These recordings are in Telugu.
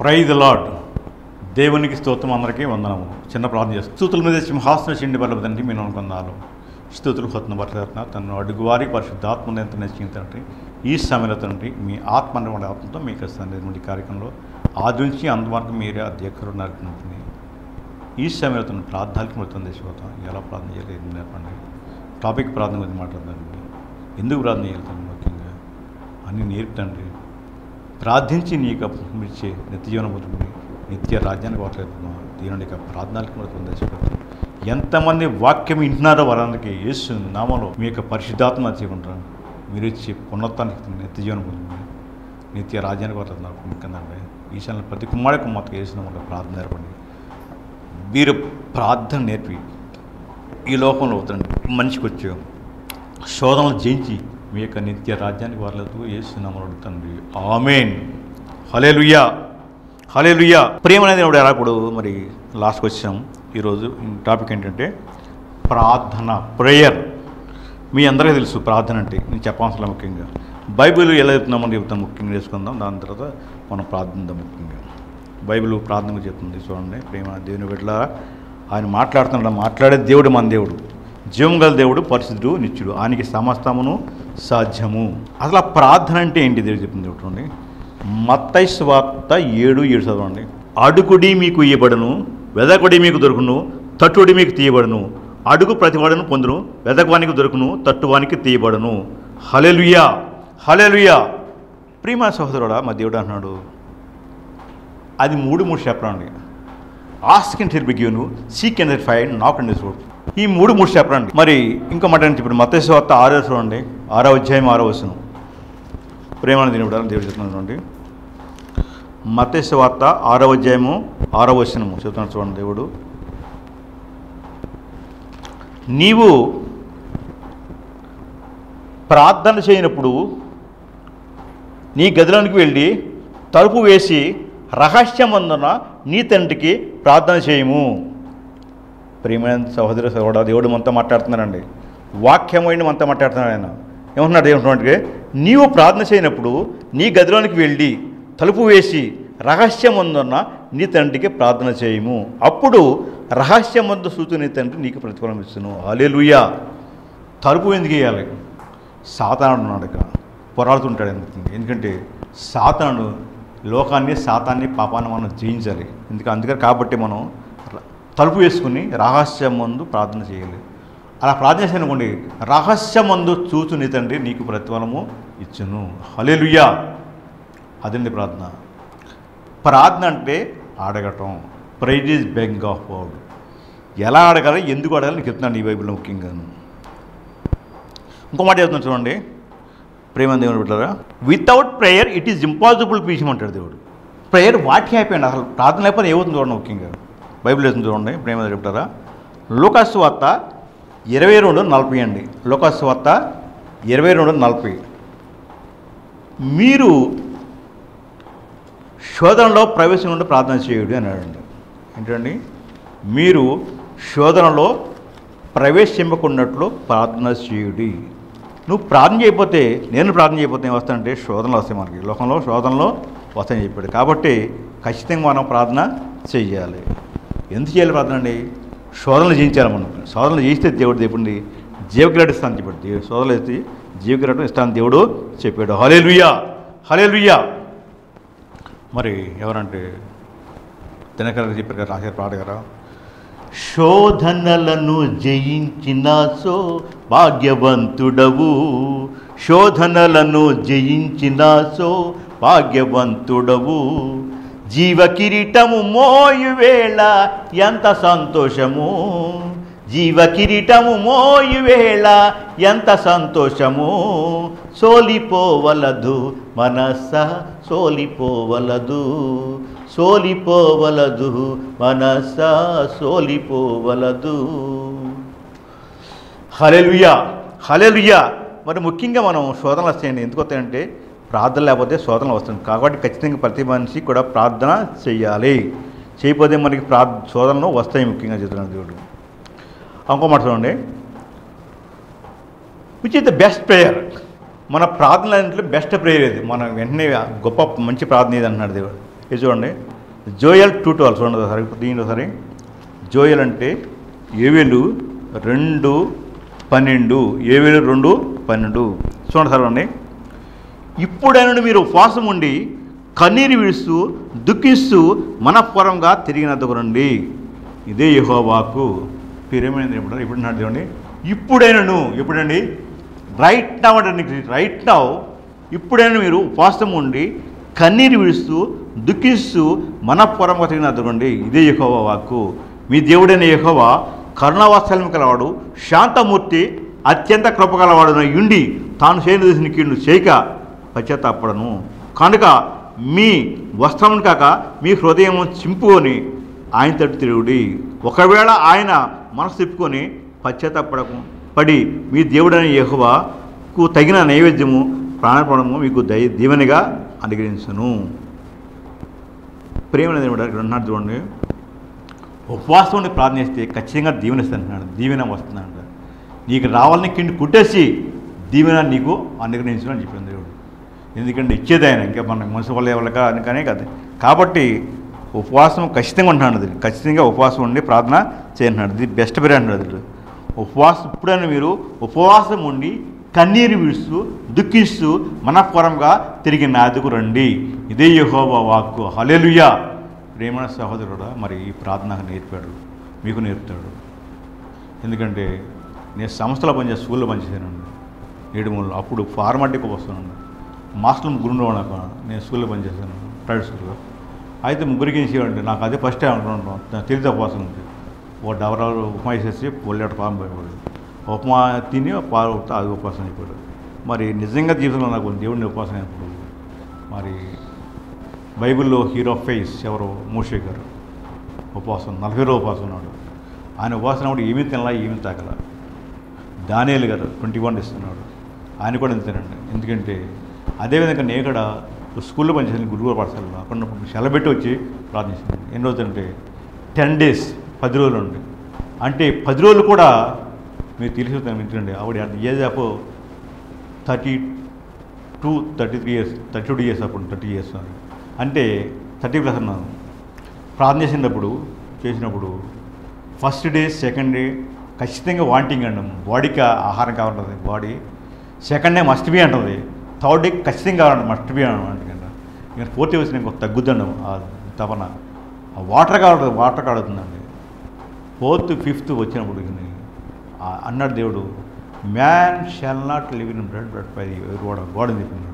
ప్రైజ్ లాడ్ దేవునికి స్తోత్రం అందరికీ వందనము చిన్న ప్రార్థన చేస్తాం స్థుతుల మీద సింహాసన చెండి బలపదండి మేము అనుకున్నాను స్థుతులు హత్న భర్త తను అడుగువారి పరిశుద్ధాత్మను ఎంత నచ్చిందంటే ఈ సమయంలో తండ్రి మీ ఆత్మ అనేటువంటి ఆత్మతో మీకు ఇస్తాను కార్యక్రమంలో ఆది నుంచి అంతవరకు మీరే అధ్యక్షులు నడుపుతుంది ఈ సమయంలో తను ప్రార్థనకి మొత్తం తెచ్చిపోతాం ఎలా ప్రార్థన చేయాలి ఏం నేర్పండి టాపిక్ ప్రార్థన గురించి మాట్లాడదండి ఎందుకు ప్రార్థన చేయాలి తను ముఖ్యంగా అన్నీ నేర్పుతండి ప్రార్థించి నీకు మిర్చి నిత్య జీవనం పొందుతుంది నిత్య రాజ్యానికి వాటలేదు దేవుని యొక్క ప్రార్థనలకు కూడా పొందేసుకోవడం ఎంతమంది వాక్యం వింటున్నారో వారందరికీ యేసు నామంలో మీ యొక్క పరిశుద్ధాత్మ చేసుకుంటారు మీరు ఇచ్చి పునరుత్నానికి నిత్య జీవనం పొందుతుంది నిత్య రాజ్యానికి వాటలేదు ముఖ్యందండి ఈశాన్య ప్రతి కుమారి కుమార్తె వేసిన వల్ల ప్రార్థన నేర్పండి మీరు ప్రార్థన నేర్పి ఈ లోకంలో అవుతండి మనిషికి వచ్చి శోధనలు జయించి మీ యొక్క నిత్య రాజ్యానికి వారలేదు ఏసునామలు అడుగుతండి ఆమెన్ హలే లుయ్యా హలే లుయ్యా ప్రేమ అనేది ఇప్పుడు ఎలాప్పుడు మరి లాస్ట్కి వచ్చాం ఈరోజు టాపిక్ ఏంటంటే ప్రార్థన ప్రేయర్ మీ అందరికీ తెలుసు ప్రార్థన అంటే నేను చెప్పాల్సిన ముఖ్యంగా బైబిల్ ఎలా చెప్తున్నామని చెప్తాం ముఖ్యంగా చేసుకుందాం దాని తర్వాత మనం ప్రార్థిద్దాం ముఖ్యంగా బైబిల్ ప్రార్థన చెప్తుంది చూడండి ప్రేమ దేవుని బిడ్డలారా ఆయన మాట్లాడుతున్నాడు మాట్లాడే దేవుడు మన దేవుడు జీవం గల దేవుడు పరిశుద్ధుడు నిత్యుడు ఆయనకి సమస్తమును సాధ్యము అసలు ఆ ప్రార్థన అంటే ఏంటి దేవుడు చెప్తుంది చూడండి మత్తై స్వార్త ఏడు ఏడు చదవండి అడుగుడి మీకు ఇయ్యబడును వెదకుడి మీకు దొరుకును తట్టుడి మీకు తీయబడును అడుగు ప్రతివాడును పొందును వెదకవానికి దొరుకును తట్టువానికి తీయబడును హలెలుయా హలెలుయా ప్రియమా సహోదరుడా మా దేవుడు అంటున్నాడు అది మూడు మూడు చెప్పరండి ఆస్క్ అండ్ హిల్ బిగ్యూను seek and find knock and చూడు ఈ మూడు మూడు చెప్పరండి మరి ఇంకో మాట ఏంటి ఇప్పుడు మత్స్య వార్త ఆరో చూడండి ఆరో అధ్యాయం ఆరో వచనం ప్రేమను దేవుడు దేవుడు చెప్తున్నాడు చూడండి మత్స్య వార్త ఆరో అధ్యాయము ఆరో వచనము చెప్తున్నాడు చూడండి దేవుడు నీవు ప్రార్థన చేయనప్పుడు నీ గదిలోనికి వెళ్ళి తలుపు వేసి రహస్యమందున నీ తండ్రికి ప్రార్థన చేయము ప్రియమైన సహోదర సహోదర దేవుడు మనతో మాట్లాడుతున్నారండి వాక్యమైన మనతో మాట్లాడుతున్నాడు ఆయన ఏమంటున్నాడు ఏమంటున్నాడు నీవు ప్రార్థన చేయనప్పుడు నీ గదిలోనికి వెళ్ళి తలుపు వేసి రహస్యమందున్న నీ తండ్రికి ప్రార్థన చేయము అప్పుడు రహస్యమందు సూచన నీ తండ్రి నీకు ప్రతిఫలం ఇచ్చును అలెలుయ్యా తలుపు ఎందుకు వేయాలి సాతానుడు ఉన్నాడు ఇక్కడ పోరాడుతుంటాడు ఎందుకు ఎందుకంటే సాతానుడు లోకాన్ని సాతాన్ని పాపాన్ని మనం జయించాలి ఎందుకంటే అందుకని కాబట్టి మనం ర- తలుపు వేసుకుని రహస్యం మందు ప్రార్థన చేయాలి అలా ప్రార్థన చేసిన అనుకోండి రహస్యమందు చూచు నీ తండ్రి నీకు ప్రతిఫలము ఇచ్చును హలేలుయ్యా అదండి ప్రార్థన ప్రార్థన అంటే అడగటం praise is beg of word ఎలా అడగాలి ఎందుకు అడగాలి నీకు చెప్తున్నాను ఈ బైబిల్లో ముఖ్యంగా ఇంకో మాట చెప్తున్నాను చూడండి ప్రేమ దేవుడు బిడ్డరా without prayer it is impossible పీచం అంటాడు దేవుడు ప్రేయర్ వాటి అయిపోయింది అసలు ప్రార్థన లేకపోతే ఏమవుతుంది చూడండి ముఖ్యంగా బైబిల్ వేస్తుంది చూడండి ప్రేమ దేవుడు బిడ్డరా లోకాసు వార్త ఇరవై రెండు నలభై అండి లోకాసు వార్త ఇరవై రెండు నలభై మీరు శోధనలో ప్రవేశం నుండి ప్రార్థన చేయుడు అన్నాడండి ఏంటండి మీరు శోధనలో ప్రవేశింపకున్నట్లు ప్రార్థన చేయుడి నువ్వు ప్రార్థన చేయకపోతే నేను ప్రార్థన చేయకపోతే ఏం వస్తాయంటే శోధనలు వస్తాయి మనకి లోకంలో శోధనలో వస్తాయని చెప్పాడు కాబట్టి ఖచ్చితంగా మనం ప్రార్థన చేయాలి ఎందుకు చేయాలి ప్రార్థన అండి శోధనలు జయించాలి మనం శోధనలు చేయిస్తే దేవుడు దేవుడిని జీవకిరాడు ఇస్తాను చెప్పాడు దేవు శోధనలు వేస్తే జీవకిరాటం ఇస్తాను దేవుడు చెప్పాడు హలే లుయ్యా హలే లుయ్యా మరి ఎవరంటే దినకర చెప్పారు కదా రాశారు పాట గారా శోధనలను జయించిన సో భాగ్యవంతుడవు శోధనలను జయించిన సో భాగ్యవంతుడవు జీవ కిరీటము మోయు వేళ ఎంత సంతోషము జీవ కిరీటము మోయు వేళ ఎంత సంతోషము సోలిపోవలదు మనస్స సోలిపోవలదు సోలిపోవలదు మనస్స సోలిపోవలదు హలెలుయా హలెలుయా మరి ముఖ్యంగా మనం శోధనలు వస్తాయండి ఎందుకు వస్తాయంటే ప్రార్థన లేకపోతే శోధనలు వస్తుంది కాబట్టి ఖచ్చితంగా ప్రతి మనిషి కూడా ప్రార్థన చేయాలి చేయకపోతే మనకి ప్రా శోధనలు వస్తాయి ముఖ్యంగా చెప్తున్నాడు దేవుడు ఇంకో మాట చూడండి which is the best prayer మన ప్రార్థనలో బెస్ట్ ప్రేయర్ ఇది మన వెంటనే గొప్ప మంచి ప్రార్థన ఇది అంటున్నాడు దేవుడు ఇది చూడండి జోయల్ టూ ట్వెల్వ్ చూడండి ఒకసారి దీని ఒకసారి జోయల్ అంటే ఏవేలు రెండు పన్నెండు ఏవేలు రెండు పన్నెండు చూడండి సార్ అండి ఇప్పుడైనా మీరు ఉపవాసం ఉండి కన్నీరు విడుస్తూ దుఃఖిస్తూ మనఃపూర్వంగా తిరిగినందుకు రండి ఇదే యెహోవాకు పేరేమైంది ఇప్పుడు ఇప్పుడు నాడు చూడండి ఇప్పుడైనాను ఎప్పుడండి రైట్ నౌ అంటే రైట్ నౌ ఇప్పుడైనా మీరు ఉపవాసం ఉండి కన్నీరు విడుస్తూ దుఃఖిస్తూ మనఃపూర్వంగా తిరిగినందుకు రండి ఇదే యెహోవా వాక్కు మీ దేవుడైన యెహోవా కరుణావాత్సల్యం కలవాడు శాంతమూర్తి అత్యంత కృపగలవాడు యుండి తాను చేయని కీడు చేయక పశ్చాత్తాపడను కనుక మీ వస్త్రమును కాక మీ హృదయం చింపుకొని ఆయన తట్టు తిరుగుడి ఒకవేళ ఆయన మనసు తిప్పుకొని పశ్చాత్తాపడకు పడి మీ దేవుడైన యెహోవాకు తగిన నైవేద్యము ప్రాణపడము మీకు దయ దీవెనగా అనుగ్రహించను ప్రేమ అనేది ఇక్కడ ఉన్నాడు చూడండి ఉపవాసం ఉండి ప్రార్థనిస్తే ఖచ్చితంగా దీవెన ఇస్తాను దీవెన వస్తుందంట నీకు రావాలని కిండి కుట్టేసి దీవెన నీకు అనుగ్రహించడం అని చెప్పింది దేవుడు ఎందుకంటే ఇచ్చేది ఆయన ఇంకా మన మనసు వల్ల ఎవరికా అని కానీ కాదు కాబట్టి ఉపవాసం ఖచ్చితంగా ఉంటున్నాడు అది ఖచ్చితంగా ఉపవాసం ఉండి ప్రార్థన చేయంటున్నాడు ఇది బెస్ట్ పీరియడ్ అంటున్నాడు అది ఉపవాసం ఇప్పుడైనా మీరు ఉపవాసం ఉండి కన్నీరు విడుస్తూ దుఃఖిస్తూ మనఃపూర్వంగా తిరిగి నాదుకు రండి ఇదే యెహోవా వాక్కు హలెలుయా ప్రేమణ సహోదరుడా మరి ఈ ప్రార్థన నాకు నేర్పాడు మీకు నేర్పుతాడు ఎందుకంటే నేను సంస్థలో పనిచేసి స్కూల్లో పనిచేశానండి ఏడుమూలలో అప్పుడు ఫార్మాటిక్ వస్తున్నాను మాస్టర్ ముగ్గురు నాకు నేను స్కూల్లో పనిచేశాను ప్రైవేట్ స్కూల్లో అయితే ముగ్గురికి ఇచ్చేవాడి నాకు అదే ఫస్ట్ టైం అనుకుంటున్నాను నాకు తెలియదు ఉపవాసం ఉంది ఓ డవరాలు ఉప్మా వేసేసి పొల్లెట పాము పోయేవాడు ఉప్మా తిని పాలు ఊపితే అది ఉపవాసం అయిపోయాడు మరి నిజంగా జీవితంలో నాకు దేవుడిని ఉపవాసం అయినప్పుడు మరి బైబిల్లో హీరో ఫేస్ ఎవరు మోషే గారు ఉపవాసం నలభై రోజు ఉపవాసం ఉన్నాడు ఆయన ఉపవాసం ఉన్నప్పుడు ఏమీ తినలా ఏమీ తాగల దానియలు గారు ట్వంటీ వన్ ఇస్తున్నాడు ఆయన కూడా ఇంతేనండి ఎందుకంటే అదేవిధంగా నేను కూడా స్కూల్లో పనిచేసిన గురువు పాఠశాలలో అక్కడ ఉన్నప్పుడు సెలబెట్టి వచ్చి ప్రార్థించాను ఎన్ని రోజులు అంటే టెన్ డేస్ పది రోజులు ఉండి అంటే పది రోజులు కూడా మీరు తెలిసి ఎందుకండి ఆవిడ age of thirty two thirty three years thirty two years అప్పుడు థర్టీ ఇయర్స్ అంటే థర్టీ ప్లస్ అన్నాను ప్రార్థన చేసినప్పుడు చేసినప్పుడు ఫస్ట్ డే సెకండ్ డే ఖచ్చితంగా వాంటింగ్ అంటాం బాడీకి ఆహారం కావాలంటుంది body second day must be అంటుంది థర్డ్ డే ఖచ్చితంగా కావాలంటే మస్ట్ బి అంటుంది ఇంకా ఫోర్త్ డే వచ్చిన ఇంకొక తగ్గుద్దండి ఆ తపన ఆ వాటర్ కావాలి వాటర్ కాడుతుందండి ఫోర్త్ ఫిఫ్త్ వచ్చినప్పుడు ఇక ఆ- అన్నాడు దేవుడు man shall not live in bread but by the every of God అని చెప్పినాడు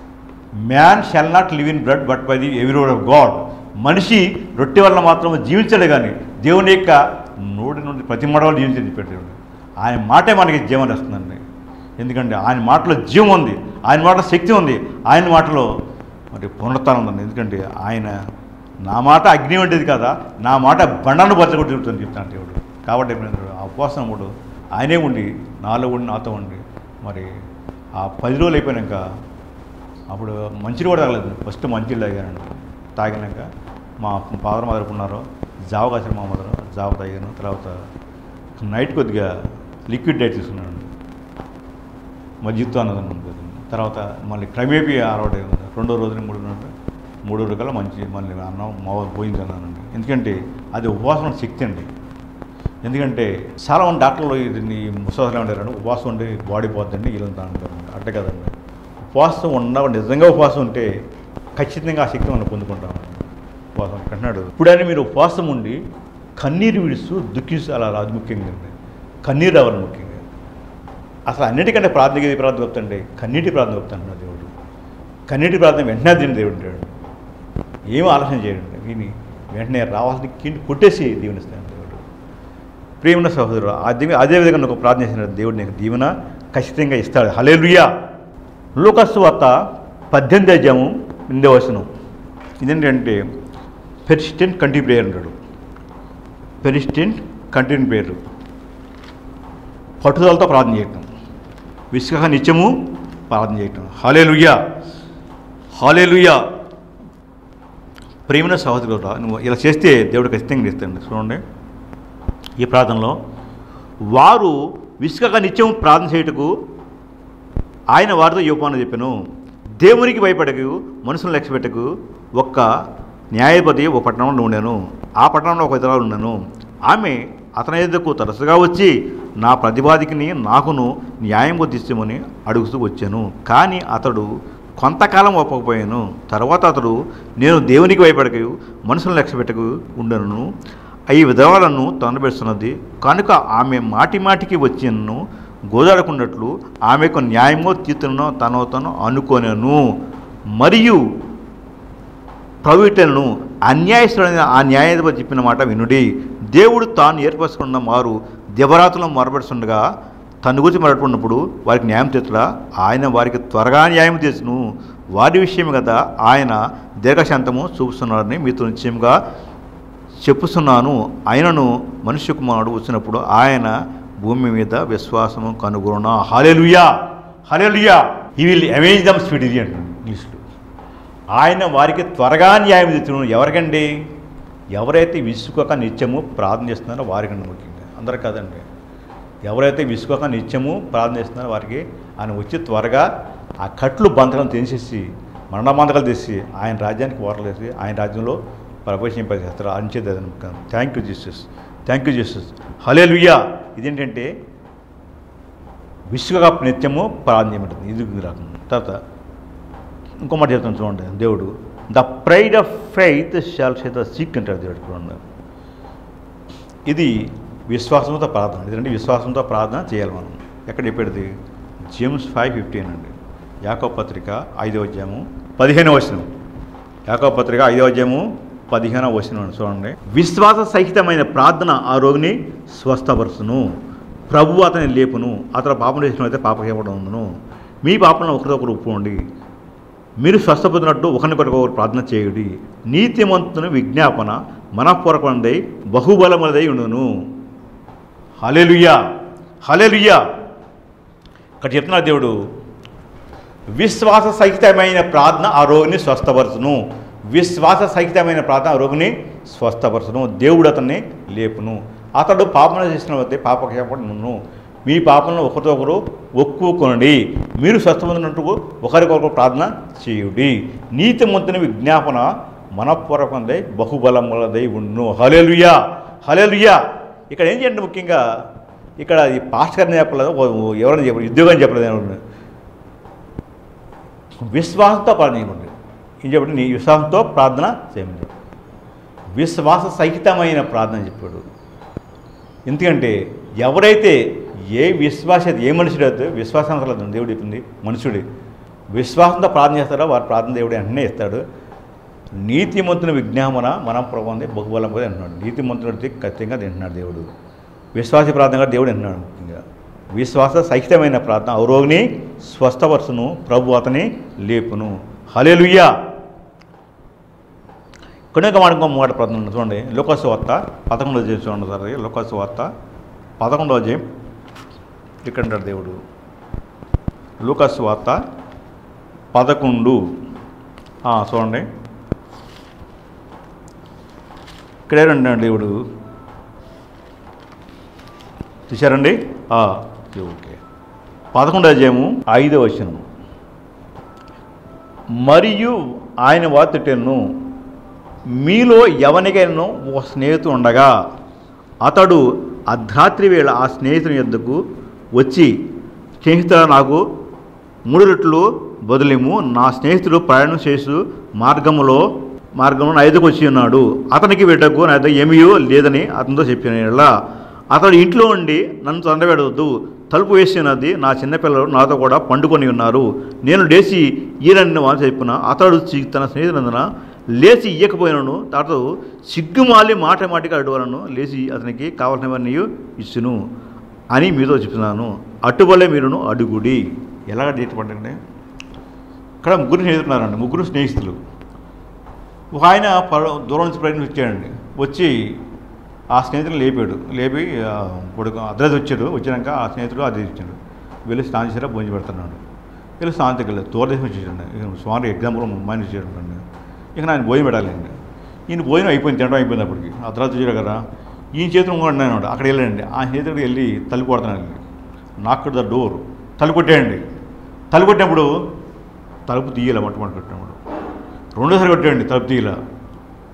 man shall not live in bread but by the every word of God మనిషి రొట్టె వల్ల మాత్రం జీవించడు కానీ దేవుని యొక్క నోటి నుండి ప్రతి మడవలు జీవించని చెప్పాడు దేవుడు ఆయన మాటే మనకి జీవనం వస్తుందండి ఎందుకంటే ఆయన మాటలో జీవం ఉంది ఆయన మాటలో శక్తి ఉంది ఆయన మాటలో మరి పునరుత్నం ఉంది ఎందుకంటే ఆయన నా మాట అగ్ని వంటిది కదా నా మాట బండను బతకొట్టి చెప్తాను చెప్తాను దేవుడు కాబట్టి ఏమైంది ఆ ఉపవాసం కూడా ఆయనే ఉండి నాలో ఉండి నాతో ఉండి మరి ఆ పది రోజులు అయిపోయాక అప్పుడు మంచిని కూడా తాగలేదు ఫస్ట్ మంచిని తాగాను తాగినాక మా ఫాదర్ మదర్ ఉన్నారు జావ కాసిన మా మదర్ జావ తాగాను తర్వాత నైట్ కొద్దిగా లిక్విడ్ డైట్ తీసుకున్నాను మజ్జితో అన్నది ఉంటుంది తర్వాత మళ్ళీ క్రమేపీ అలవాటు అయింది రెండో రోజున మూడు రోజులు మూడో రకాల మంచి మళ్ళీ అన్నం మావ పోయింది అన్నానండి ఎందుకంటే అది ఉపవాసం శక్తి అండి ఎందుకంటే చాలా మంది డాక్టర్లు ఇది ముసలి ఉంటారండి ఉపవాసం ఉండి బాడీ పోద్దండి వీళ్ళంతా అంటారు అట్టే కదండి ఉపవాసం ఉన్న నిజంగా ఉపవాసం ఉంటే ఖచ్చితంగా ఆ శక్తి మనం పొందుకుంటాం ఉపవాసం అంటున్నాడు ఇప్పుడైనా మీరు ఉపవాసం ఉండి కన్నీరు విడుస్తూ దుఃఖిస్తూ అలా అది ముఖ్యంగా అండి కన్నీరు రావాలి ముఖ్యంగా అసలు అన్నిటికంటే ప్రార్థన ఏది ప్రార్థన చెప్తాండి కన్నీటి ప్రార్థన చెప్తాను దేవుడు కన్నీటి ప్రార్థన వెంటనే దీని దేవుడు అంటాడు ఏం ఆలోచన చేయండి విని వెంటనే రావాల్సిన కిండి కొట్టేసి దీవెనిస్తాను దేవుడు ప్రేమన సహోదరుడు అదే అదేవిధంగా నువ్వు ప్రార్థన చేసిన దేవుడు నీకు దీవెన ఖచ్చితంగా ఇస్తాడు హలేలుయా లూకస్ వార్త పద్దెనిమిది అధ్యాయము ఇందే వచనం ఇదేంటంటే పెరిస్టెంట్ కంటిన్యూ ప్రేయర్ అంటాడు పెరిస్టెంట్ కంటిన్యూ ప్రేయర్ పట్టుదలతో ప్రార్థన చేయటం విసుక నిత్యము ప్రార్థన చేయటం హాలేలుయ్యా హాలేలుయ్యా ప్రేమన సహోదరుడు నువ్వు ఇలా చేస్తే దేవుడు ఖచ్చితంగా ఇస్తాడు చూడండి ఈ ప్రార్థనలో వారు విసుకగా నిత్యం ప్రార్థన చేయుటకు ఆయన వారితో యోపాను చెప్పాను దేవునికి భయపడకు మనుషులను లక్ష్య పెట్టకు ఒక్క న్యాయపతి ఒక పట్టణంలో ఉండేను ఆ పట్టణంలో ఒక ఇతరులు ఉండను ఆమె అతని ఎదుకు తరచుగా వచ్చి నా ప్రతివాదికిని నాకును న్యాయం కొద్దిస్తామని అడుగుతూ వచ్చాను కానీ అతడు కొంతకాలం ఒప్పకపోయాను తర్వాత అతడు నేను దేవునికి భయపడక మనుషులను లక్ష్య పెట్టకు ఉండను ఈ విధవాలను తొందరపెడుతున్నది కనుక ఆమె మాటి మాటికి వచ్చినను గోదాడకున్నట్లు ఆమెకు న్యాయమో తీర్చునో తనో తను అనుకొనెను మరియు ప్రవీటలను అన్యాయస్తుడైన ఆ న్యాయాధిపతి చెప్పిన మాట వినుడి దేవుడు తాను ఏర్పరచుకున్న వారు దివరాతులను మొరబెడుతుండగా తన గురించి మొరపెట్టుకున్నప్పుడు వారికి న్యాయం తీర్చడా ఆయన వారికి త్వరగా న్యాయం తీర్చును వారి విషయం కదా ఆయన దీర్ఘశాంతము చూపుతున్నారని మీతో నిశ్చయంగా చెప్పుతున్నాను ఆయనను మనుష్య కుమారుడు వచ్చినప్పుడు ఆయన భూమి మీద విశ్వాసము కనుగొన hallelujah hallelujah he will avenge them speedily అంటారు ఇంగ్లీష్లో ఆయన వారికి త్వరగా న్యాయం తెచ్చును ఎవరికండి ఎవరైతే విసుకొక నిత్యము ప్రార్థన చేస్తున్నారో వారికండి ముఖ్యంగా అందరు కాదండి ఎవరైతే విసుకొక నిత్యము ప్రార్థన చేస్తున్నారో వారికి ఆయన వచ్చి త్వరగా ఆ కట్లు బంధకాలను తీసేసి మరణబంధకాలు తీసి ఆయన రాజ్యానికి ఓరలేసి ఆయన రాజ్యంలో ప్రవేశింపజేస్తారు అంచేది thank you Jesus thank you Jesus hallelujah ఇదేంటంటే విశ్వకప్ నిత్యము ప్రార్థన చేయమంటుంది ఇది రకం తర్వాత ఇంకో మాట చెప్తాను చూడండి దేవుడు the prayer of faith shall save the sick అంటాడు దేవుడు చూడండి ఇది విశ్వాసంతో ప్రార్థన ఇదంటే విశ్వాసంతో ప్రార్థన చేయాలి మనం ఎక్కడ చెప్పేది జేమ్స్ ఫైవ్ ఫిఫ్టీన్ అండి యాకో పత్రిక ఐదో అధ్యాయము పదిహేను వచనం యాకో పత్రిక ఐదో అధ్యాయము పదిహేనో వచనం అండి చూడండి విశ్వాస సహితమైన ప్రార్థన ఆ రోగిని స్వస్థపరుచును ప్రభు అతని లేపును అతను పాపం చేసినట్లయితే పాపకేయబడి ఉందును మీ పాపలను ఒకరికొకరు ఒప్పుకోండి మీరు స్వస్థపడినట్టు ఒకరిని ఒకరు ప్రార్థన చేయుడి నీతిమంతుని విజ్ఞాపన మనపూర్వకమైనదై బహుబలమైనదై ఉండును హలెలుయ్యా హలెలుయ్యా ఇక్కడ చెప్తున్నారు దేవుడు విశ్వాస సహితమైన ప్రార్థన ఆ రోగిని స్వస్థపరచును విశ్వాస సహితమైన ప్రార్థన ఆ రోగిని స్వస్థపరచును దేవుడు అతన్ని లేపును అతడు పాపన చేసిన వద్ద పాపకేపడును మీ పాపలను ఒకరితో ఒకరు ఒప్పుకొనండి మీరు స్వస్థపడినట్టు ఒకరికొకరు ప్రార్థన చేయుడి నీతిమంతుని విజ్ఞాపన మనపూర్వకందై బహుబలములదై ఉండును హలెలుయా హలెలుయా ఇక్కడ ఏం చేయండి ముఖ్యంగా ఇక్కడ ఈ పాస్టర్ గారిని చెప్పలేదు ఓ- ఎవరైనా చెప్పలేదు ఉద్యోగం చెప్పలేదు ఎవరు విశ్వాసంతో ప్రార్థన చేయమండి ఏం చెప్పండి నీ విశ్వాసంతో ప్రార్థన చేయమండి విశ్వాస సహితమైన ప్రార్థన చెప్పాడు ఎందుకంటే ఎవరైతే ఏ విశ్వాస ఏ మనుషుడు అయితే విశ్వాసం అసలు దేవుడు చెప్పింది మనుషుడే విశ్వాసంతో ప్రార్థన చేస్తారో వారి ప్రార్థన దేవుడు వెంటనే ఇస్తాడు నీతిమంతుని విజ్ఞాపన మనం ప్రభావం బహుబలం కూడా అంటున్నాడు నీతిమంతుడికి ఖచ్చితంగా తింటున్నాడు దేవుడు విశ్వాస ప్రార్థన కూడా దేవుడు అంటున్నాడు ముఖ్యంగా విశ్వాస సహితమైన ప్రార్థన ఔరోగిని స్వస్థపరచును ప్రభు అతని లేపును హలెలుయ్యా కనుక మనకు మాట ప్రార్థన ఉంది. చూడండి లోకాసు వార్త పదకొండో అధ్యాయం చూడండి సార్ లోకాసు వార్త పదకొండో అధ్యాయం ఇక్కడ అంటాడు దేవుడు లూకాసు వార్త పదకొండు ఆ, చూడండి ఇక్కడే అంటున్నాడు దేవుడు చూశారండి ఆ, ఓకే పదకొండో అధ్యాయము ఐదో వచనం మరియు ఆయన వాతుటెన్ను మీలో ఎవరికైనా ఒక స్నేహితుడు ఉండగా అతడు అర్ధరాత్రి వేళ ఆ స్నేహితుని యొద్దకు వచ్చి స్నేహితుడు నాకు మూడు రెట్లు బదులేము నా స్నేహితుడు ప్రయాణం చేసు మార్గములో మార్గంలో నా ఎదుకు వచ్చి ఉన్నాడు అతనికి బిడ్డకు నా దగ్గర ఏమీ లేదని అతనితో చెప్పిన యెడల అతడు ఇంట్లో ఉండి నన్ను తొందరపెడవద్దు తలుపు వేసి ఉన్నది నా చిన్నపిల్లలు నాతో కూడా పండుకొని ఉన్నారు నేను లేచి ఈరని వాళ్ళు చెప్పిన అతడు చి- తన స్నేహితులందున లేచి ఇయ్యకపోయినను తర్వాత సిగ్గుమాలి మాట మాటిగా అడుగులను లేచి అతనికి కావలసినవన్నీ ఇచ్చును అని మీతో చెప్తున్నాను అటువలే మీరును అడుగుడి ఎలాగ డేట్ పడండి ఇక్కడ ముగ్గురు స్నేహితులున్నారండి ముగ్గురు స్నేహితులు ఒక ఆయన పర- దూరం నుంచి ప్రయత్నం వచ్చాడండి వచ్చి ఆ స్నేహితుని లేపాడు లేపి ఆ, కొడుకు అర్ధరాత్రి వచ్చాడు వచ్చినాక ఆ స్నేహితుడు అది ఇచ్చాడు వెళ్ళి స్నానం చేసారా భోజనం పెడుతున్నాడు వెళ్ళి స్నానంకి వెళ్ళాడు దూరదేశం వచ్చేసాడు ఇక సుమారు ఎగ్జాంపుల్ ముంబై వచ్చాడు ఇక ఆయన భోజనం పెట్టాలండి ఈయన భోజనం అయిపోయింది తినడం అయిపోయింది అప్పటికి అర్ధరాత్రి వచ్చాడు కదా ఈయన చేతులు కూడా ఉన్నాడు అక్కడ వెళ్ళండి ఆ స్నేహితుడు వెళ్ళి తలుపు కొడుతున్నాడు నాక్ ద డోర్ తలుపు కొట్టాడండి తలుపు కొట్టినప్పుడు తలుపు తీయాలి మొట్టమొదటి కొట్టినప్పుడు రెండోసారి కొట్టాడండి తలుపు తీయాల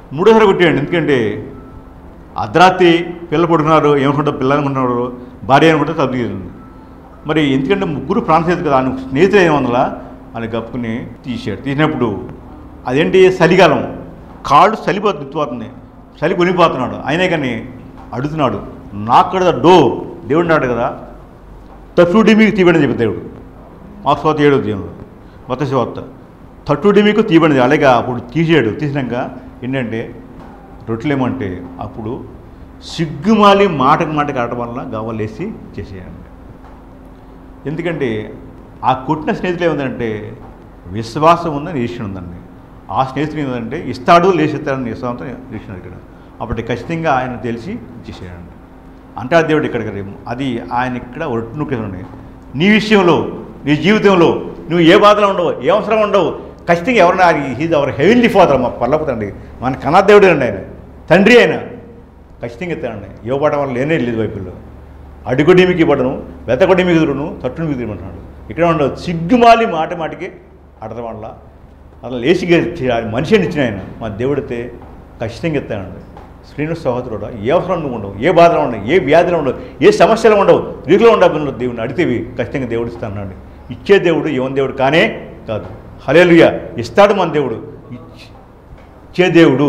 మూడోసారి కొట్టాడు ఎందుకంటే అర్ధరాత్రి పిల్ల పడుకున్నారు ఏమనుకుంటారు పిల్లలు అనుకుంటున్నారు భార్య అనుకుంటే తగ్గింది మరి ఎందుకంటే ముగ్గురు ప్రాణసేది కదా ఆయన స్నేహితులు ఏమందలా అని గప్పుకుని తీసాడు తీసినప్పుడు అదేంటి చలికాలం కాళ్ళు చలిపోతుంది ఎత్తిపోతుంది చలి కొనిపోతున్నాడు అయినా కానీ అడుగుతున్నాడు నాకు కదా డోర్ దేవుడు నాడు కదా తట్టుడి మీకు తీయబడి చెప్పి దేవుడు మాకు స్వాత ఏడు దేవుడు మొత్త స్వాత తట్టుడి మీకు తీయబడింది అలాగే అప్పుడు తీసాడు తీసినాక ఏంటంటే రొట్టెలు ఏమంటే అప్పుడు సిగ్గుమాలి మాటకు మాటకు ఆడటం వల్ల గవ్వలేసి చేసేయండి ఎందుకంటే ఆ కొట్టిన స్నేహితులు ఏముందంటే విశ్వాసం ఉందని నిరీక్షణ ఉందండి ఆ స్నేహితులు ఏమిటంటే ఇస్తాడు లేచిస్తాడని విశ్వాసంతో నిరీక్షణ ఇక్కడ అప్పటి ఖచ్చితంగా ఆయన తెలిసి ఇచ్చేసేయండి అంటే ఆ దేవుడు ఇక్కడ కదా అది ఆయన ఇక్కడ ఒట్టునుకేదండి నీ విషయంలో నీ జీవితంలో నువ్వు ఏ బాధలో ఉండవు ఏ అవసరం ఉండవు ఖచ్చితంగా ఎవరన్నా హీజ్ అవర్ హెవెన్లీ ఫాదర్ మా పర్లపుతండి మన కన్నా దేవుడు అండి ఆయన తండ్రి ఆయన ఖచ్చితంగా ఎత్తాడండి ఇవ్వబడడం వల్ల లేనే లేదు వైపుల్లో అడుగుడిమికి ఇవ్వడను వెతకొడిమికి ఎదురును తట్టుని ఎదురుమంటున్నాడు ఇక్కడ ఉండవు సిగ్గుమాలి మాట మాటికి ఆడటం వల్ల అలా లేచి గెలిచి ఆయన మనిషిని ఇచ్చిన ఆయన మా దేవుడితే ఖచ్చితంగా ఎత్తానండి శ్రీను సహోదరుడు ఏ అవసరం నువ్వు ఉండవు ఏ బాధలో ఉండవు ఏ వ్యాధిలో ఉండవు ఏ సమస్యలు ఉండవు రీతిలో ఉండవు దేవుడిని అడితేవి ఖచ్చితంగా దేవుడు ఇస్తానండి ఇచ్చే దేవుడు ఏమని దేవుడు కానే కాదు హలేలుయ ఇస్తాడు మన దేవుడు ఇచ్- ఇచ్చే దేవుడు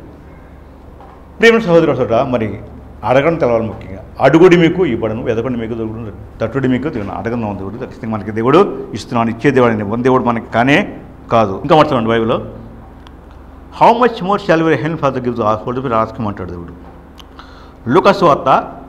ప్రేమ సహోదరుడు మరి అడగడం తెలవాలి ముఖ్యంగా అడుగుడి మీకు ఇవ్వడను ఎదగండి మీకు దొరుకుడు తట్టుడి మీకు దిగను అడగడం ఉన్న దేవుడు ఖచ్చితంగా మనకి దేవుడు ఇస్తున్నాను ఇచ్చే దేవుడు అని ఇవ్వని దేవుడు మనకి కానే కాదు ఇంకా మాట్లాడండి బైబిల్లో how much more shall your help for the give a hold మీరు ఆస్కమంటాడు దేవుడు లూకస్ వార్త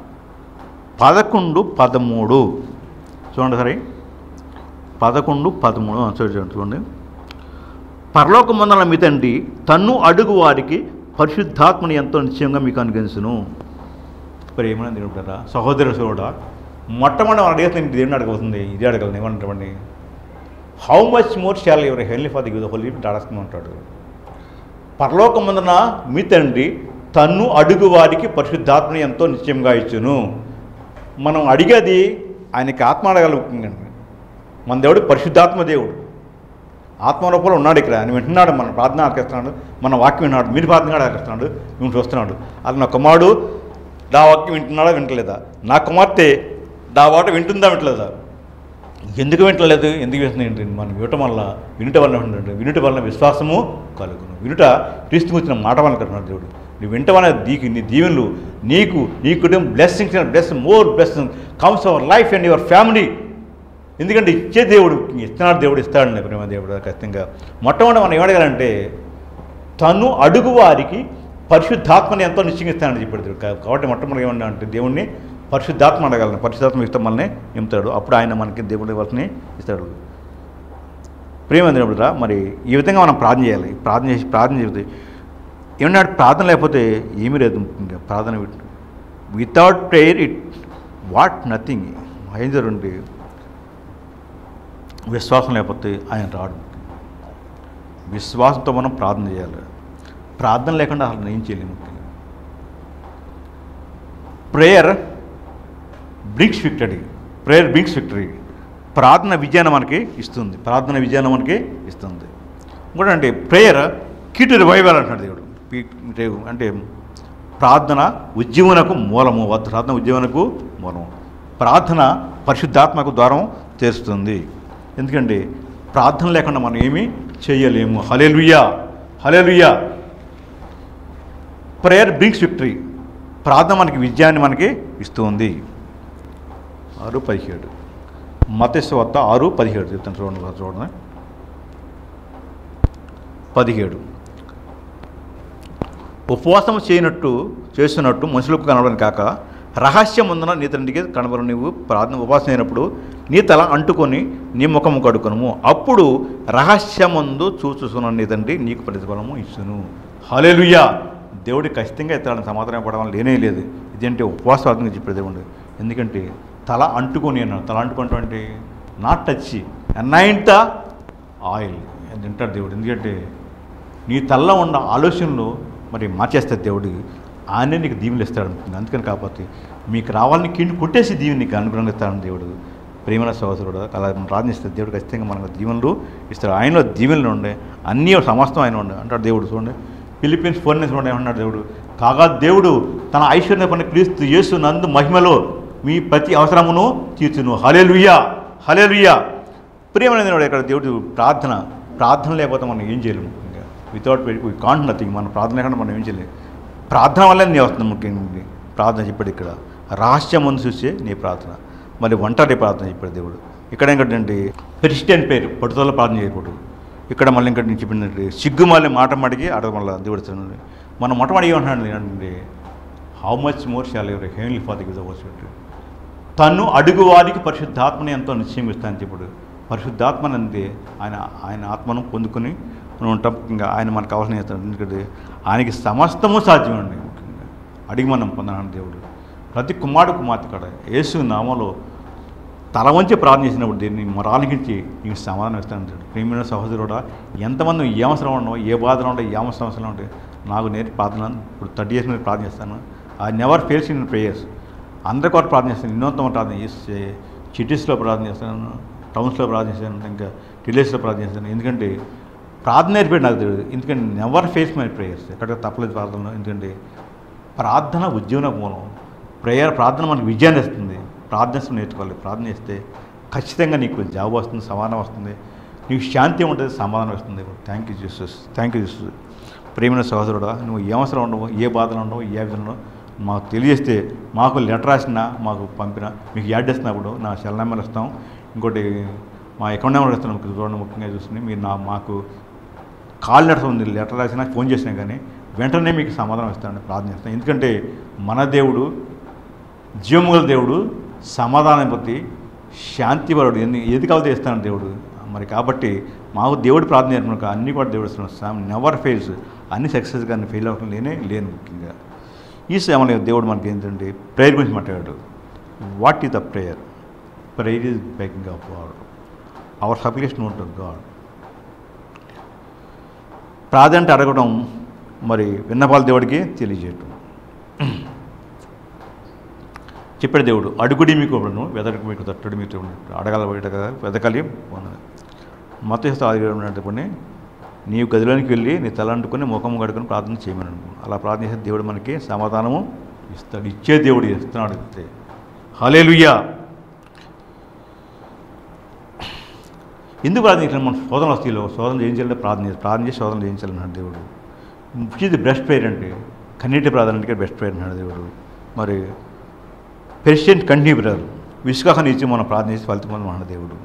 పదకొండు పదమూడు చూడండి సరే పదకొండు పదమూడు ఆ, చూడండి చూడండి పరలోక మందల మీ తండ్రి తన్ను అడుగు వారికి పరిశుద్ధాత్మని ఎంతో నిశ్చయంగా మీకు అనుగ్రహించును ఇప్పుడు ఏమైనా తింటారా సహోదర సోడా మొట్టమొదటి మన అడిగితే నేను దేవుని అడగవుతుంది ఇది అడగలను ఏమంటామండి హౌ మచ్ మోర్ షాల్ ఎవరు హెల్ని ఫాదర్ గివ్ హోలీ అడగకుండా ఉంటాడు పరలోకమందున మీ తండ్రి తన్ను అడుగు వారికి పరిశుద్ధాత్మని ఎంతో నిశ్చయంగా ఇచ్చును మనం అడిగేది ఆయనకి ఆత్మ అడగలుగుతుందండి మన దేవుడు పరిశుద్ధాత్మ దేవుడు ఆత్మరూపంలో ఉన్నాడు ఇక్కడ ఆయన వింటున్నాడు మన ప్రార్థన ఆలకిస్తున్నాడు మన వాక్యం విన్నాడు మీరు ప్రార్థన కూడా ఆలకిస్తున్నాడు మేము చూస్తున్నాడు అది నా కుమారుడు నా వాక్యం వింటున్నాడా వింటలేదా నా కుమార్తె నా వాట వింటుందా వింటలేదా ఎందుకు వింటలేదు ఎందుకు వింటుంది ఏంటి మనం వినటం వల్ల వినుట వల్ల ఏంటంటే వినుట వల్ల విశ్వాసము కలుగును వినుట క్రీస్తు వచ్చిన మాట వల్ల కలుగుతున్నాడు దేవుడు నువ్వు వింట వల్ల నీకు నీ దీవెనలు నీకు నీ కుటుంబం blessings and bless more blessing comes our life and your family ఎందుకంటే ఇచ్చే దేవుడు ఇస్తున్నాడు దేవుడు ఇస్తాడండి ప్రేమ దేవుడు ఖచ్చితంగా మొట్టమొదటి మనం ఏమడగాలంటే తను అడుగు వారికి పరిశుద్ధాత్మని ఎంతో నిశ్చయిస్తానని చెప్పాడు దేవుడు కా- కాబట్టి మొట్టమొదటి ఏమన్నా అంటే దేవుణ్ణి పరిశుద్ధాత్మ అడగలను పరిశుద్ధాత్మ ఇష్టం వల్లనే నింపుతాడు అప్పుడు ఆయన మనకి దేవుడి వాళ్ళని ఇస్తాడు ప్రేమ దేవుడురా మరి ఈ విధంగా మనం ప్రార్థన చేయాలి ప్రార్థన చేసి ప్రార్థన చేస్తే ఏమన్నాడు ప్రార్థన లేకపోతే ఏమీ లేదు ఇంకా ప్రార్థన without prayer it what nothing ఏం జరుగుంటే విశ్వాసం లేకపోతే ఆయన రాడు విశ్వాసంతో మనం ప్రార్థన చేయాలి ప్రార్థన లేకుండా అసలు ఏం చేయలేము prayer brings victory prayer brings victory ప్రార్థన విజయాన్ని మనకి ఇస్తుంది ప్రార్థన విజయాన్ని మనకి ఇస్తుంది ఇంకోటి అంటే ప్రేయర్ కీటు రివైవల్ అంటున్నాడు దేవుడు పీ- రేవు అంటే ప్రార్థన ఉద్యమనకు మూలము వద్ద ప్రార్థన ఉద్యమనకు మూలము ప్రార్థన పరిశుద్ధాత్మకు ద్వారం తెరుస్తుంది ఎందుకంటే ప్రార్థన లేకుండా మనం ఏమీ చేయలేము hallelujah hallelujah prayer brings victory ప్రార్థన మనకి విజయాన్ని మనకి ఇస్తుంది ఆరు పదిహేడు మతస్సు వద్ద ఆరు పదిహేడు చెప్తాను చూడండి ఒకసారి చూడండి పదిహేడు ఉపవాసం చేయనట్టు చేస్తున్నట్టు మనుషులకు కనబడని కాక రహస్యం ఉందన నీ తండ్రికి కనబడు నువ్వు ప్రార్థన ఉపవాసం అయినప్పుడు నీ తల అంటుకొని నీ ముఖము కడుకొనము అప్పుడు రహస్యమందు చూచుచున్న నీ తండ్రి నీకు ప్రతిఫలము ఇచ్చును హల్లెలూయా దేవుడి ఖచ్చితంగా ఇతరులను సమాధానం పడడం లేనే లేదు ఇదేంటి ఉపవాస ప్రార్థన చెప్పేది దేవుడు ఎందుకంటే తల అంటుకొని అన్నాడు తల అంటుకుంటాం అంటే నాట్ టచ్ అన్నైంట ఆయిల్ అని తింటాడు దేవుడు ఎందుకంటే నీ తల్ల ఉన్న ఆలోచనలు మరి మార్చేస్తాడు దేవుడు ఆయనే నీకు దీవెనలు ఇస్తాడు అనుకుంది అందుకని కాకపోతే మీకు రావాలని కిండి కొట్టేసి దీవెని నీకు అనుగ్రహంగా ఇస్తాడు దేవుడు ప్రేమల సహోదరుడు అలా మనం ప్రార్థిస్తే దేవుడు ఖచ్చితంగా మనకు దీవెనలు ఇస్తాడు ఆయనలో దీవెనలు ఉండే అన్నీ సమస్తం ఆయన ఉండే అంటాడు దేవుడు చూడండి ఫిలిపీన్స్ ఫోర్ నుంచి కూడా ఏమన్నాడు దేవుడు కాగా దేవుడు తన ఐశ్వర్య పని క్రీస్తు యేసు నందు మహిమలో మీ ప్రతి అవసరమును తీర్చును హలేలుయ్యా హలేలుయ్యా ప్రియమైన దేవుడు ఇక్కడ దేవుడు ప్రార్థన ప్రార్థన లేకపోతే మనం ఏం చేయలేము ఇంకా వితౌట్ వీ కాంట్ నథింగ్ మన ప్రార్థన లేకుండా మనం ఏం చేయలేము ప్రార్థన వల్లే నీ వస్తుంది ముఖ్యంగా ప్రార్థన చెప్పాడు ఇక్కడ రహస్యం ముందు చూసే నీ ప్రార్థన మరి ఒంటరి ప్రార్థన చెప్పాడు దేవుడు ఇక్కడ ఏంటంటే క్రిస్టియన్ పేరు పట్టుదల ప్రార్థన చేయకూడదు ఇక్కడ మళ్ళీ ఇంకా నేను చెప్పిందంటే సిగ్గు మళ్ళీ మాట మడిగి అడగ మళ్ళీ దేవుడు ఇస్తున్నాడు మనం మొట్టమొదటి ఏమంటున్నాడు ఏంటంటే హౌ మచ్ మోర్ షాల్ ఎవరు హేమిలీ ఫాదర్ గివ్ ద తను అడుగువారికి పరిశుద్ధాత్మని ఎంతో నిశ్చయం ఇస్తానని చెప్పుడు పరిశుద్ధాత్మని అంతే ఆయన ఆయన ఆత్మను పొందుకొని మనం ఉంటాం ఇంకా ఆయన మనకు కావాల్సిన చేస్తాడు ఎందుకంటే ఆయనకి సమస్తము సాధ్యమండి ముఖ్యంగా అడిగి మనం పొందాలని దేవుడు ప్రతి కుమారుడు కుమార్తె కాడ యేసు నామలో తల వంచి ప్రార్థన చేసినప్పుడు దీన్ని మొరాలకించి నీకు సమాధానం ఇస్తాను అంటాడు ప్రేమైన సహోదరుడా ఎంతమంది ఏ అవసరం ఉండవు ఏ బాధలు ఉంటాయి ఏ అవసరం అవసరం ఉంటాయి నాకు నేను ప్రార్థన ఇప్పుడు థర్టీ ఇయర్స్ మీద ప్రార్థన చేస్తాను I never fails in prayers అందరి కొరకు ప్రార్థన చేస్తాను ఎన్నోత్తమ ప్రార్థన చేస్తే సిటీస్లో ప్రార్థన చేస్తాను టౌన్స్లో ప్రార్థన చేస్తాను ఇంకా విలేజ్లో ప్రార్థన చేస్తాను ఎందుకంటే ప్రార్థన నేర్పాడు నాకు తెలియదు ఎందుకంటే నెవర్ ఫేస్ మై ప్రేయర్స్ ఎక్కడ తప్పలేదు ప్రార్థనలో ఎందుకంటే ప్రార్థన ఉద్యోగ మూలం ప్రేయర్ ప్రార్థన మనకు విజయాన్ని ఇస్తుంది ప్రార్థన నేర్చుకోవాలి ప్రార్థన చేస్తే ఖచ్చితంగా నీకు జాబ్ వస్తుంది సమాధానం వస్తుంది నీకు శాంతి ఉంటుంది సమాధానం వస్తుంది thank you Jesus thank you Jesus ప్రేమైన సహోదరుడా నువ్వు ఏ అవసరం ఉండవు ఏ బాధలు ఉండవు ఏ విధంగా ఉండవు మాకు తెలియజేస్తే మాకు లెటర్ రాసినా మాకు పంపిన మీకు యాడ్ చేసినప్పుడు నా సెల్ నెంబర్ ఇస్తాం ఇంకోటి మా అకౌంట్ నెంబర్ ఇస్తాను మీకు చూడండి ముఖ్యంగా చూసుకుని మీరు నా మాకు కాల్ లెటర్ ఉంది లెటర్ రాసినా ఫోన్ చేసినా కానీ వెంటనే మీకు సమాధానం ఇస్తానని ప్రార్థన చేస్తాను ఎందుకంటే మన దేవుడు జీవముగల దేవుడు సమాధానం ప్రతి శాంతిపరుడు ఎన్ని ఏది కావాలో ఇస్తాను దేవుడు మరి కాబట్టి మాకు దేవుడు ప్రార్థన నేర్పినాక అన్నీ కూడా దేవుడు ఇస్తున్నాడు నెవర్ ఫెయిల్స్ అన్ని సక్సెస్గా అన్ని ఫెయిల్ అవ్వడం లేనే లేను ముఖ్యంగా ఈ సమయంలో దేవుడు మనకి ఏంటంటే ప్రేయర్ గురించి మాట్లాడాడు what is the prayer prayer is begging of God our supplication ఉంటుంది గాడ్ ప్రార్థన అంటే అడగడం మరి విన్నపాల దేవుడికి తెలియజేయటం చెప్పాడు దేవుడు అడుగుడి మీకు ఇవ్వను వెదకు మీకు తట్టుడు మీకు అడగాల వెడగ వెదకాలి మత ఆదిపడినట్టుకుని నీవు గదిలోనికి వెళ్ళి నీ తల అంటుకొని ముఖం కడుకొని ప్రార్థన చేయమని అనుకో అలా ప్రార్థన చేసే దేవుడు మనకి సమాధానము ఇస్తాడు ఇచ్చే దేవుడు ఇస్తున్నాడు ఇస్తే హలేలుయ్యా ఎందుకు ప్రార్థన చేయాలి మన శోధన వస్తీలో శోధన చేయించాలంటే ప్రార్థన చేయాలి ప్రార్థన చేసి శోధన చేయించాలన్నాడు దేవుడు విచ్ ఇది బెస్ట్ ప్రేయర్ అంటే కన్నీటి ప్రార్థన అంటే బెస్ట్ ప్రేయర్ అన్నాడు దేవుడు మరి పెర్షియన్ కంటిన్యూ ప్రేయర్ విశ్వాసాన్ని ఇచ్చి మనం ప్రార్థన చేసి ఫలితం పొందమన్నాడు దేవుడు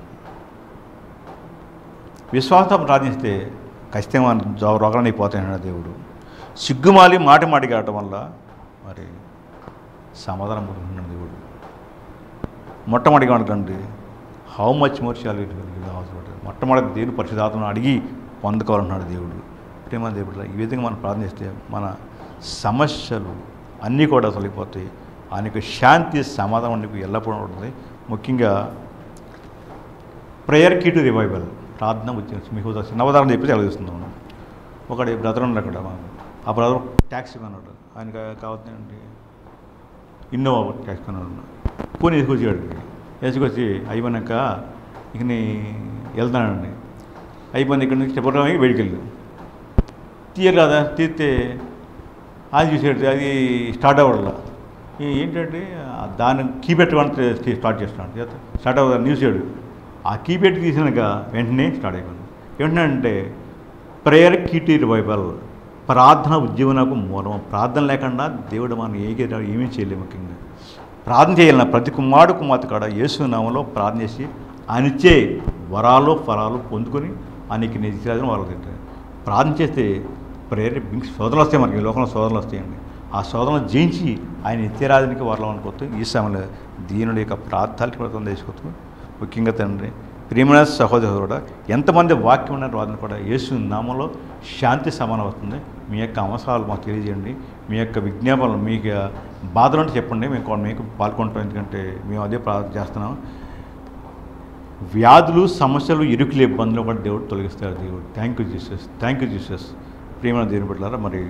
విశ్వాసంతో ప్రార్థిస్తే ఖచ్చితంగా మన జా- రోగాలని పోతాయన్నాడు దేవుడు సిగ్గుమాలి మాట మాటికి ఆడటం వల్ల మరి సమాధానం పొందుతున్నాడు దేవుడు మొట్టమొదటిగా అనుకోండి హౌ మచ్ మోర్ షాల్ మొట్టమొదటి దేవుడు పరిశుధాత్మను అడిగి పొందుకోవాలన్నాడు దేవుడు ప్రేమ దేవుడు ఈ విధంగా మనం ప్రార్థిస్తే మన సమస్యలు అన్నీ కూడా తొలగిపోతాయి ఆయనకు శాంతి సమాధానం నీకు ఎల్లప్పుడూ ఉంటుంది ముఖ్యంగా ప్రేయర్ కీ టు రివైవల్ ప్రార్థన ఉద్దేశం మీకు ఒక చిన్న ఉదాహరణ చెప్పి తెలియజేస్తున్నాను ఒకటి బ్రదర్ ఉన్నాడు అక్కడ మాకు. ఆ బ్రదర్ ట్యాక్సీ కొన్నాడు ఆయనకు కావాల్సిందండి ఇన్నోవా ట్యాక్సీ కొన్నాడు పోనీ వేసుకొచ్చాడు వేసుకొచ్చి అయిపోయినాక ఇక నీ వెళ్తానండి అయిపోయింది ఇక్కడ నుంచి చెప్పడం బయటికి వెళ్ళి తీయరు కదా తీస్తే అది చూసాడు అది స్టార్ట్ అవ్వడం ఏంటంటే ఆ దాన్ని కీపెట్ వన్ స్టార్ట్ చేస్తున్నాడు స్టార్ట్ అవ్వదు న్యూస్ చేయడు ఆ కీపెట్ తీసినాక వెంటనే స్టార్ట్ అయిపోయింది ఏంటంటే ప్రేయర్ కీటీ రివైవల్ ప్రార్థన ఉద్యోగనకు మూలం ప్రార్థన లేకుండా దేవుడు మనం ఏ ఏమీ చేయలేము ముఖ్యంగా ప్రార్థన చేయాలన్న ప్రతి కుమారుడు కుమార్తె కాడ యేసు నామంలో ప్రార్థన చేసి ఆయన ఇచ్చే వరాలు ఫలాలు పొందుకొని ఆయనకి నిజరాజును వాళ్ళు తింటారు ప్రార్థన చేస్తే ప్రేర శోధనలు వస్తాయి మనకి ఈ లోకంలో శోధనలు వస్తాయండి ఆ శోధనలు జయించి ఆయన నిత్యరాజునికి వరలం అనుకోవచ్చు ఈ సమయంలో దీనుడి యొక్క ప్రార్థాలకి వ్రతం చేసుకోవచ్చు ముఖ్యంగా తండ్రి ప్రియమైన సహోదరుడు ఎంతమంది వాక్యం ఉన్న వారిని కూడా యేసు నామంలో శాంతి సమానం వస్తుంది మీ యొక్క అవసరాలు మాకు తెలియజేయండి మీ యొక్క విజ్ఞాపనలు మీ యొక్క బాధలు అంటే చెప్పండి మేము కూడా మీకు పాల్గొంటాం ఎందుకంటే మేము అదే ప్రార్థన చేస్తున్నాం వ్యాధులు సమస్యలు ఇరుకులు ఇబ్బందులు కూడా దేవుడు తొలగిస్తారు దేవుడు thank you Jesus thank you Jesus ప్రియమైన దేవుని బిడ్డలారా మరి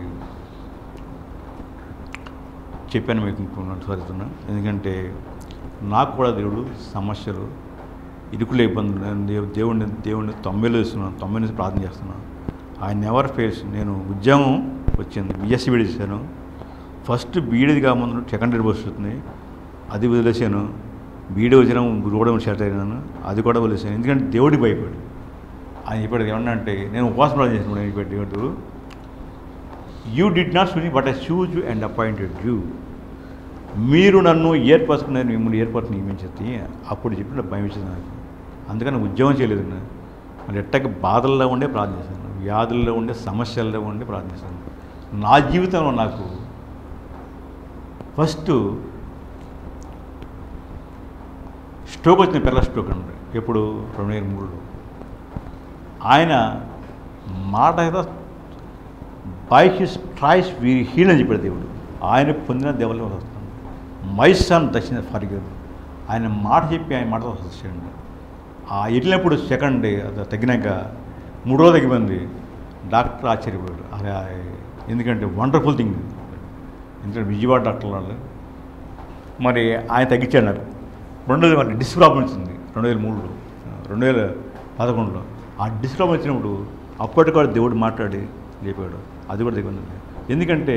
చెప్పాను మీకు ఇంకొన్ని చదువుతున్నా ఎందుకంటే నాకు కూడా దేవుడు సమస్యలు ఇరుకులే ఇబ్బందులు నేను దేవు దేవుడిని దేవుడిని తొంభైలో ఇస్తున్నాను తొంభై నుంచి ప్రార్థన చేస్తున్నాను ఆయన నెవర్ ఫేస్ నేను ఉద్యోగం వచ్చింది బిఎస్సి బీడీ చేశాను ఫస్ట్ బీడీది కాముందు సెకండ్ ఇయర్ వస్తుంది అది వదిలేసాను బీడీ వచ్చిన కూడా స్టార్ట్ అయినాను అది కూడా వదిలేసాను ఎందుకంటే దేవుడికి భయపడి ఆయన చెప్పాడు ఏమన్నా అంటే నేను ఉపవాసం ప్రార్థన చేసినప్పుడు నేను చెప్పాడు దేవుడు you did not choose but I choose and appointed you మీరు నన్ను ఏర్పరచుకున్నారు మిమ్మల్ని ఏర్పరచు నియమించేది అప్పుడు చెప్పిన భయం ఇచ్చింది నాకు అందుకని ఉద్యోగం చేయలేదు నేను మరి ఎట్టకి బాధల్లో ఉండే ప్రార్థన చేశాను వ్యాధుల్లో ఉండే సమస్యల్లో ఉండే ప్రార్థన చేశాను నా జీవితంలో నాకు ఫస్ట్ స్ట్రోక్ వచ్చిన పిల్ల స్ట్రోక్ అండి ఎప్పుడు రెండు వేల మూడులో ఆయన మాట అయితే by his stripes we are heal అని చెప్పాడు దేవుడు ఆయన పొందిన దేవుళ్ళు వస్తాను మై సన్ దక్షిణ ఫర్గర్ ఆయన మాట చెప్పి ఆయన మాట వచ్చేయండి ఆ వెళ్ళినప్పుడు సెకండ్ డే అది తగ్గినాక మూడు రోజులు తగ్గిపోయింది డాక్టర్ ఆశ్చర్యపోయాడు అరే ఎందుకంటే వండర్ఫుల్ థింగ్ ఎందుకంటే విజయవాడ డాక్టర్ వాళ్ళు మరి ఆయన తగ్గించాడు నాకు రెండు వేల మరి డిస్క్ ప్రాబ్లం వచ్చింది రెండు వేల మూడులో రెండు వేల పదకొండులో ఆ డిస్క్ ప్రాబ్లం వచ్చినప్పుడు అప్పటి కూడా దేవుడు మాట్లాడి లేపాడు అది కూడా దగ్గర ఎందుకంటే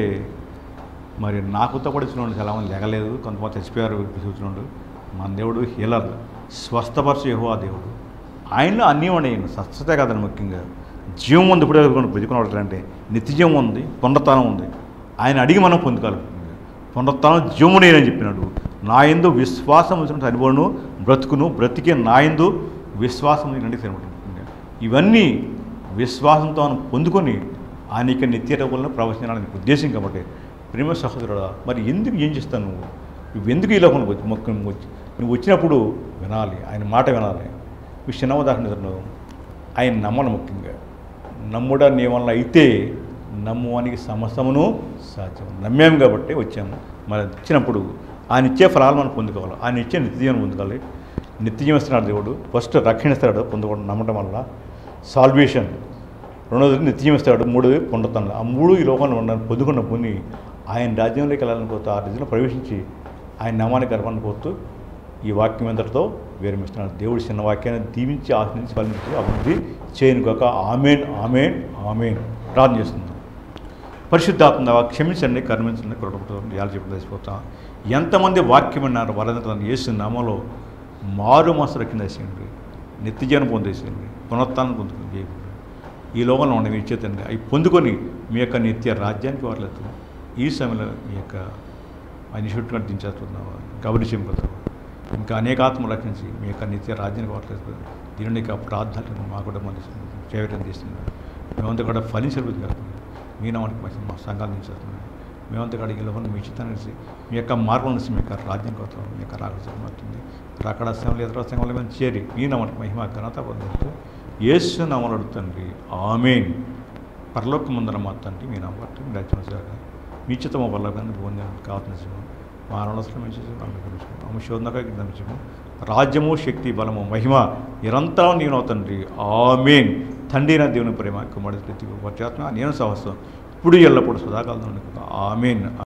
మరి నాకుతో కూడా ఇచ్చినోడు చాలామంది లేగలేదు కొంతమంది చచ్చిపోయారు చూసినోడు మన దేవుడు హీలర్ స్వస్థపరచు యహో ఆ దేవుడు ఆయనలో అన్నీ ఉన్నాయి స్వస్థతే కదండి ముఖ్యంగా జీవం ఉంది ఇప్పుడు వెతుకున్నట్లు అంటే నిత్యజీవం ఉంది పునరుత్థానం ఉంది ఆయన అడిగి మనం పొందుకోవాలి పునరుత్థానం జీవమునే అని చెప్పినాడు నా ఎందు విశ్వాసం వచ్చిన అనుభవం బ్రతుకును బ్రతికే నా ఎందు విశ్వాసం ఉంచినట్టు సరిపడుతుంది ఇవన్నీ విశ్వాసంతో మనం పొందుకొని ఆయనకి నిత్య రూపంలో ప్రవచనాలని ఉద్దేశం కాబట్టి ప్రేమ సహోదరుడా మరి ఎందుకు ఏం చేస్తావు నువ్వు నువ్వు ఎందుకు ఈ లోకంలో వచ్చి మొక్క వచ్చి నువ్వు వచ్చినప్పుడు వినాలి ఆయన మాట వినాలి మీ చిన్న ఉదాహరణ చెప్తున్నావు ఆయన నమ్మను ముఖ్యంగా నమ్ముడా నీ వల్ల అయితే నమ్మువానికి సమస్తమును సాధ్యం నమ్మాము కాబట్టి వచ్చాము మరి వచ్చినప్పుడు ఆయన ఇచ్చే ఫలాలు మనం పొందుకోవాలి ఆయన ఇచ్చే నిత్యజీవనం పొందుకోవాలి నిత్యజీవం ఇస్తున్నాడు దేవుడు ఫస్ట్ రక్షణిస్తాడు పొందుకోవడం నమ్మటం వల్ల సాల్వేషన్ రెండోది నిత్యం ఇస్తాడు మూడోది పునరుత్థానం ఆ మూడు ఈ లోకంలో ఉన్న పొందుకున్న పొంది ఆయన రాజ్యంలోకి వెళ్ళాలని పోతూ ఆ రాజ్యంలో ప్రవేశించి ఆయన నామాన్ని గర్వాన్ని పోతూ ఈ వాక్యం ఎంతటితో విరమిస్తున్నాడు దేవుడి చిన్న వాక్యాన్ని దీవించి ఆశ్రయించి ఫలించి అభివృద్ధి చేయను కాక ఆమెన్ ఆమెన్ ఆమెన్ ప్రార్థన చేస్తున్నాం పరిశుద్ధాత్మ క్షమించండి కరుణించండి కొరపడుతుంది ఎలా చెప్పి తెలిసిపోతాం ఎంతమంది వాక్యం అన్నారు వారంతా యేసు నామలో మారు మనసు రక్షణ చేసేయండి నిత్యజీవనం పొందేసేయండి పునరుత్థానం పొందుకుంది ఈ లోకంలో ఉన్నవి ఇచ్చేతండి అవి పొందుకొని మీ యొక్క నిత్య రాజ్యానికి వారలేదు ఈ సమయంలో మీ యొక్క ఆయన చుట్టూ దించేస్తున్నావు గబరి చెంపుతావు ఇంకా అనేక ఆత్మలు రక్షించి మీ యొక్క నిత్య రాజ్యానికి వారలేదు దీని యొక్క ప్రార్థనలు మా కూడా మన చేరడం చేస్తున్నాం మేమంతా కూడా ఫలించబుద్ధి కాదు మీ నామానికి మంచి మా సంఘాలు చేస్తున్నాం మేమంతా కూడా ఈ లోకంలో మీ చిత్తాన్ని మీ యొక్క మార్గం నుంచి మీ యొక్క రాజ్యం కోసం మీ యొక్క రాకడం అవుతుంది రాకడ సంఘంలో ఇతర సంఘంలో మేము చేరి మీ నామానికి మహిమ ఘనత పొందుతూ యేసు నామలు అడుగుతండి ఆమెన్ పరలోక ముందర మా తండ్రి మీ నామ బట్టి మీ రాజ్యం సేవ మీ చిత్త మా పరలోకాన్ని భూమి కావాల్సిన మానవసరం అంశోధనగా దంచము రాజ్యము శక్తి బలము మహిమ నిరంతరం నేను తండ్రి ఆమెన్ తండ్రి నా దేవుని ప్రేమ కుమారుడి ప్రతి వచ్చేస్తున్నా నేను సహస్రం ఇప్పుడు ఎల్లప్పుడు సదాకాలం ఆమెన్